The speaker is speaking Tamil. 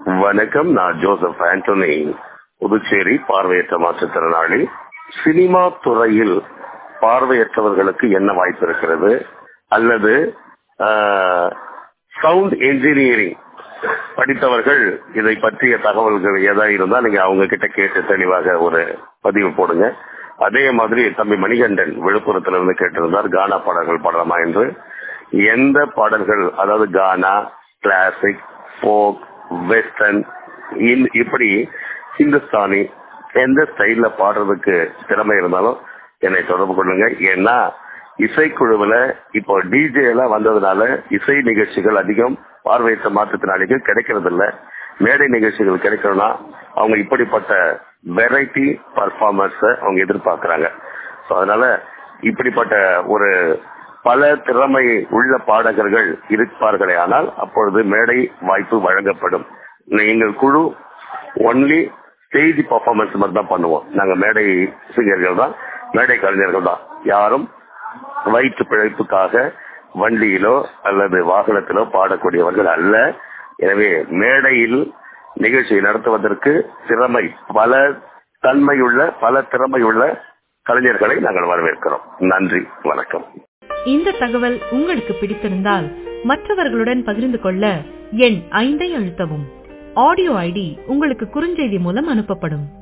வணக்கம் நான் ஜோசப் ஆண்டனி புதுச்சேரி பார்வையற்ற மாற்றுத்திறனாளி சினிமா துறையில் பார்வையற்றவர்களுக்கு என்ன வாய்ப்பு இருக்கிறது அல்லது சவுண்ட் என்ஜினியரிங் படித்தவர்கள் இதை பற்றிய தகவல்கள் ஏதாவது இருந்தால் நீங்க அவங்க கிட்ட கேட்டு தெளிவாக ஒரு பதிவு போடுங்க அதே மாதிரி தம்பி மணிகண்டன் விழுப்புரத்திலிருந்து கேட்டிருந்தார் கானா பாடல்கள் பாடலாமா என்று எந்த பாடல்கள் அதாவது கானா கிளாசிக் போக் வெஸ்டர்ன் இப்படி ஹிந்துஸ்தானி எந்த ஸ்டைல்ல பாடுறதுக்கு திறமை இருந்தாலும் என்னை தொடர்பு கொள்ளுங்க ஏன்னா இசைக்குழுவுல இப்போ டிஜே எல்லாம் வந்ததுனால இசை நிகழ்ச்சிகள் அதிகம் பார்வையற்ற மாற்றுத்திறனாளிகள் கிடைக்கிறது இல்ல மேடை நிகழ்ச்சிகள் கிடைக்கணும்னா அவங்க இப்படிப்பட்ட வெரைட்டி பர்ஃபார்மன்ஸ அவங்க எதிர்பார்க்கிறாங்க அதனால இப்படிப்பட்ட ஒரு பல திறமை உள்ள பாடகர்கள் இருப்பார்களே ஆனால் அப்பொழுது மேடை வாய்ப்பு வழங்கப்படும் எங்கள் குழு ஒன்லி ஸ்டேஜ் பர்ஃபார்மன்ஸ் மட்டும் தான் பண்ணுவோம் நாங்க மேடை சிங்கர்கள் தான் மேடை கலைஞர்கள் தான் யாரும் வயிற்று பிழைப்புக்காக வண்டியிலோ அல்லது வாகனத்திலோ பாடக்கூடியவர்கள் அல்ல எனவே மேடையில் நிகழ்ச்சியை நடத்துவதற்கு திறமை பல தன்மையுள்ள பல திறமையுள்ள கலைஞர்களை நாங்கள் வரவேற்கிறோம் நன்றி வணக்கம் இந்த தகவல் உங்களுக்கு பிடித்திருந்தால் மற்றவர்களுடன் பகிர்ந்து கொள்ள எண் ஐந்தை அழுத்தவும் ஆடியோ ஐடி உங்களுக்கு குறுஞ்செய்தி மூலம் அனுப்பப்படும்